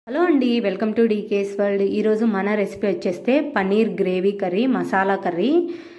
hello అండి welcome to DK's world ఈరోజు మన రెసిపీ వచ్చేస్తే paneer gravy curry masala curry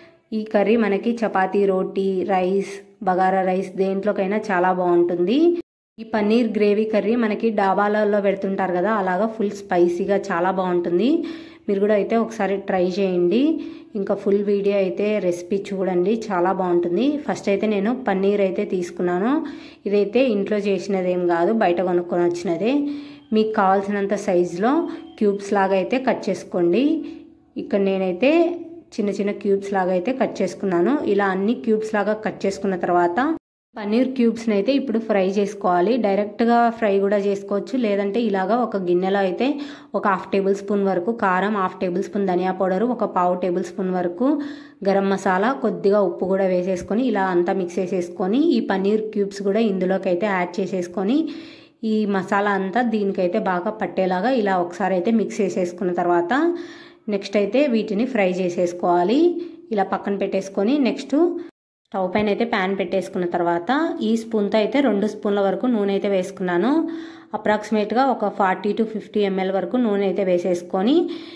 ఈ కర్రీ మనకి చపాతీ రోటీ రైస్ బగారా రైస్ దేంట్లోకైనా చాలా బాగుంటుంది ఈ పన్నీర్ గ్రేవీ కర్రీ మనకి డాబాలలో పెడుతుంటారు కదా అలాగా ఫుల్ స్పైసీగా చాలా బాగుంటుంది మీరు కూడా అయితే ఒకసారి ట్రై చేయండి ఇంకా ఫుల్ వీడియో అయితే రెసిపీ చూడండి చాలా బాగుంటుంది ఫస్ట్ అయితే నేను పన్నీర్ అయితే తీసుకున్నాను ఇదైతే ఇంట్లో చేసినది ఏం కాదు బయట కొనుక్కొని వచ్చినదే మీకు కావాల్సినంత సైజులో క్యూబ్స్ లాగా అయితే కట్ చేసుకోండి ఇక్కడ నేనైతే చిన్న చిన్న క్యూబ్స్ లాగా అయితే కట్ చేసుకున్నాను ఇలా అన్ని క్యూబ్స్ లాగా కట్ చేసుకున్న తర్వాత పన్నీర్ క్యూబ్స్ని అయితే ఇప్పుడు ఫ్రై చేసుకోవాలి డైరెక్ట్గా ఫ్రై కూడా చేసుకోవచ్చు లేదంటే ఇలాగా ఒక గిన్నెలో అయితే ఒక హాఫ్ టేబుల్ స్పూన్ వరకు కారం హాఫ్ టేబుల్ స్పూన్ ధనియా పౌడర్ ఒక పావు టేబుల్ స్పూన్ వరకు గరం మసాలా కొద్దిగా ఉప్పు కూడా వేసేసుకొని ఇలా అంతా మిక్స్ చేసేసుకొని ఈ పన్నీర్ క్యూబ్స్ కూడా ఇందులోకి అయితే యాడ్ చేసేసుకొని ఈ మసాలా అంతా దీనికైతే బాగా పట్టేలాగా ఇలా ఒకసారి అయితే మిక్స్ చేసేసుకున్న తర్వాత నెక్స్ట్ అయితే వీటిని ఫ్రై చేసేసుకోవాలి ఇలా పక్కన పెట్టేసుకొని నెక్స్ట్ స్టవ్ పైన అయితే ప్యాన్ పెట్టేసుకున్న తర్వాత ఈ స్పూన్తో అయితే రెండు స్పూన్ల వరకు నూనె అయితే వేసుకున్నాను అప్రాక్సిమేట్గా ఒక ఫార్టీ టు ఫిఫ్టీ ఎంఎల్ వరకు నూనె అయితే వేసేసుకొని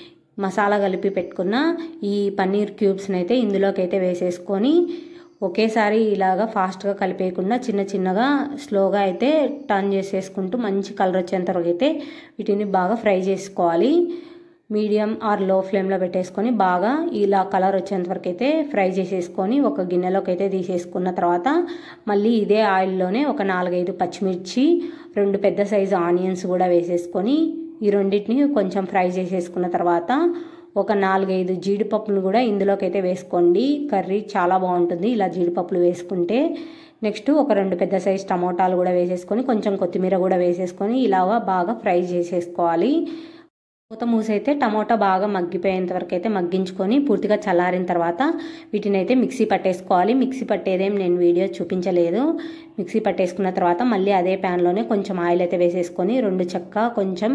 మసాలా కలిపి పెట్టుకున్న ఈ పన్నీర్ క్యూబ్స్ని అయితే ఇందులోకి అయితే వేసేసుకొని ఒకేసారి ఇలాగా ఫాస్ట్గా కలిపేయకుండా చిన్న చిన్నగా స్లోగా అయితే టర్న్ చేసేసుకుంటూ మంచి కలర్ వచ్చేంత వరకు అయితే వీటిని బాగా ఫ్రై చేసుకోవాలి మీడియం ఆర్ లో ఫ్లేమ్లో పెట్టేసుకొని బాగా ఇలా కలర్ వచ్చేంత వరకు అయితే ఫ్రై చేసేసుకొని ఒక గిన్నెలోకి అయితే తీసేసుకున్న తర్వాత మళ్ళీ ఇదే ఆయిల్లోనే ఒక నాలుగైదు పచ్చిమిర్చి రెండు పెద్ద సైజు ఆనియన్స్ కూడా వేసేసుకొని ఈ రెండింటిని కొంచెం ఫ్రై చేసేసుకున్న తర్వాత ఒక నాలుగైదు జీడిపప్పులు కూడా ఇందులోకి అయితే వేసుకోండి కర్రీ చాలా బాగుంటుంది ఇలా జీడిపప్పులు వేసుకుంటే నెక్స్ట్ ఒక రెండు పెద్ద సైజ్ టమోటాలు కూడా వేసేసుకొని కొంచెం కొత్తిమీర కూడా వేసేసుకొని ఇలాగా బాగా ఫ్రై చేసేసుకోవాలి మూత మూసైతే టమోటా బాగా మగ్గిపోయేంత వరకు అయితే మగ్గించుకొని పూర్తిగా చల్లారిన తర్వాత వీటిని అయితే మిక్సీ పట్టేసుకోవాలి మిక్సీ పట్టేదేం నేను వీడియో చూపించలేదు మిక్సీ పట్టేసుకున్న తర్వాత మళ్ళీ అదే ప్యాన్లోనే కొంచెం ఆయిల్ అయితే వేసేసుకొని రెండు చెక్క కొంచెం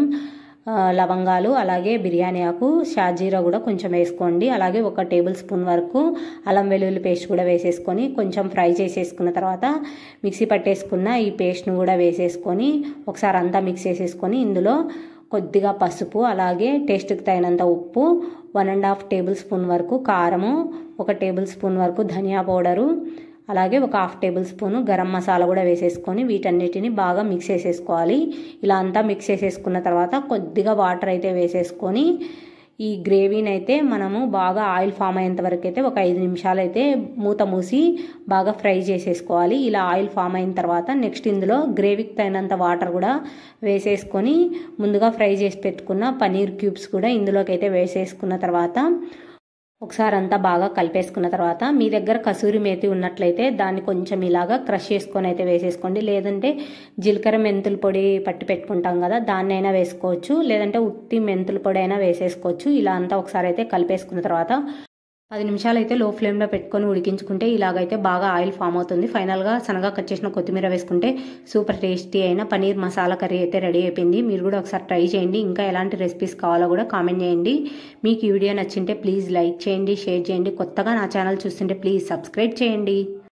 లవంగాలు అలాగే బిర్యానీ ఆకు షాజీరా కూడా కొంచెం వేసుకోండి అలాగే ఒక టేబుల్ స్పూన్ వరకు అల్లం వెల్లుల్లి పేస్ట్ కూడా వేసేసుకొని కొంచెం ఫ్రై చేసేసుకున్న తర్వాత మిక్సీ పట్టేసుకున్న ఈ పేస్ట్ను కూడా వేసేసుకొని ఒకసారి అంతా మిక్స్ చేసేసుకొని ఇందులో కొద్దిగా పసుపు అలాగే టేస్ట్కి తగినంత ఉప్పు one and half tablespoon వరకు కారము ఒక టేబుల్ స్పూన్ వరకు ధనియా పౌడరు అలాగే ఒక half tablespoon garam masala కూడా వేసేసుకొని వీటన్నిటిని బాగా మిక్స్ చేసేసుకోవాలి ఇలా అంతా మిక్స్ చేసేసుకున్న తర్వాత కొద్దిగా వాటర్ అయితే వేసేసుకొని ఈ గ్రేవీని అయితే మనము బాగా ఆయిల్ ఫామ్ అయ్యేంత వరకు అయితే ఒక ఐదు నిమిషాలు అయితే మూత మూసి బాగా ఫ్రై చేసేసుకోవాలి ఇలా ఆయిల్ ఫామ్ అయిన తర్వాత నెక్స్ట్ ఇందులో గ్రేవీకి తగినంత వాటర్ కూడా వేసేసుకొని ముందుగా ఫ్రై చేసి పెట్టుకున్న పనీర్ క్యూబ్స్ కూడా ఇందులోకి అయితే వేసేసుకున్న తర్వాత ఒకసారి అంతా బాగా కలిపేసుకున్న తర్వాత మీ దగ్గర కసూరి మేతి ఉన్నట్లయితే దాన్ని కొంచెం ఇలాగా క్రష్ చేసుకొని అయితే వేసేసుకోండి లేదంటే జీలకర్ర మెంతుల పొడి పట్టి పెట్టుకుంటాం కదా దాన్ని అయినా వేసుకోవచ్చు లేదంటే ఉత్తి మెంతుల పొడి అయినా వేసేసుకోవచ్చు ఇలా అంతా ఒకసారి అయితే కలిపేసుకున్న తర్వాత పది నిమిషాలు అయితే లో ఫ్లేమ్లో పెట్టుకొని ఉడికించుకుంటే ఇలాగైతే బాగా ఆయిల్ ఫామ్ అవుతుంది ఫైనల్గా సన్నగా కట్ చేసిన కొత్తిమీర వేసుకుంటే సూపర్ టేస్టీ అయిన పనీర్ మసాలా కర్రీ అయితే రెడీ అయిపోయింది మీరు కూడా ఒకసారి ట్రై చేయండి ఇంకా ఎలాంటి రెసిపీస్ కావాలో కూడా కామెంట్ చేయండి మీకు ఈ వీడియో నచ్చింటే ప్లీజ్ లైక్ చేయండి షేర్ చేయండి కొత్తగా నా ఛానల్ చూస్తుంటే ప్లీజ్ సబ్స్క్రైబ్ చేయండి